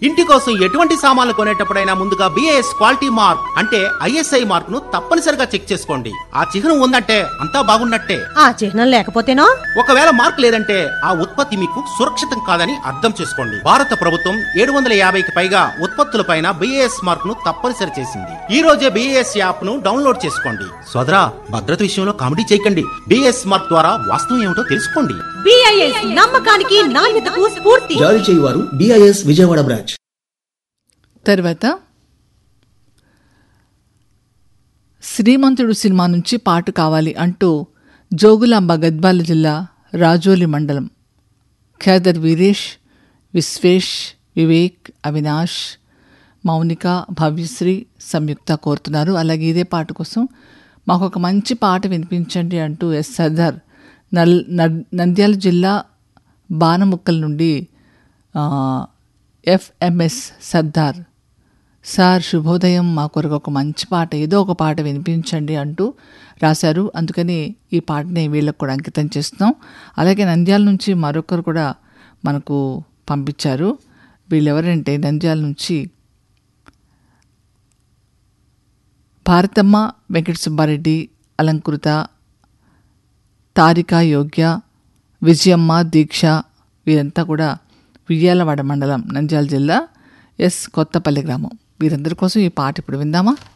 ఇంటి కోసం ఎటువంటి సామాన్లు కొనేటప్పుడైనా ముందుగా బిఏఎస్ క్వాలిటీ మార్క్ అంటే ఐఎస్ఐ మార్క్ ను తప్పనిసరిగా చెక్ చేసుకోండి ఆ చిహ్నం ఉందంటే అంతా బాగున్నట్టే ఆ చిహ్నం లేకపోతేనో ఒకవేళ మార్క్ లేదంటే ఆ ఉత్పత్తి మీకు సురక్షితం కాదని అర్థం చేసుకోండి భారత ప్రభుత్వం ఏడు వందల యాభైకి పైగా ఉత్పత్తులపైన బిఏఎస్ మార్క్ ను తప్పనిసరి చేసింది ఈ రోజే బిఏఎస్ యాప్ ను డౌన్లోడ్ చేసుకోండి సోదరా భద్రత విషయంలో కామెడీ చేయకండి బిఏఎస్ మార్క్ ద్వారా వాస్తవం ఏమిటో తెలుసుకోండి బిఐఎస్ నమ్మకానికి నాణ్యతకు స్ఫూర్తి జారీ చేయువారు డిఐఎస్ విజయవాడ బ్రాంచ్ తర్వాత శ్రీమంతుడు సినిమా నుంచి పాట కావాలి అంటూ జోగులాంబ గద్వాల జిల్లా రాజోలి మండలం ఖేదర్ వీరేష్ విశ్వేష్ వివేక్ అవినాష్ మౌనిక భవ్యశ్రీ సంయుక్త కోరుతున్నారు అలాగే ఇదే పాట కోసం మాకు ఒక మంచి పాట వినిపించండి అంటూ ఎస్ సర్దార్ నల్ నర్- నంద్యాల జిల్లా బానముక్కల నుండి ఆ, ఎఫ్ఎంఎస్ సర్దార్ సార్ శుభోదయం మా కొరకు ఒక మంచి పాట ఏదో ఒక పాట వినిపించండి అంటూ రాశారు అందుకని ఈ పాటని వీళ్ళకు కూడా అంకితం చేస్తున్నాం అలాగే నంద్యాల నుంచి మరొకరు కూడా మనకు పంపించారు వీళ్ళెవరంటే నంద్యాల నుంచి భారతమ్మ వెంకట సుబ్బారెడ్డి అలంకృత తారిక యోగ్య విజయమ్మ దీక్ష వీరంతా కూడా వియ్యాలవాడ మండలం నంద్యాల జిల్లా ఎస్ కొత్తపల్లి గ్రామం వీరందరి కోసం ఈ పాట ఇప్పుడు విందామా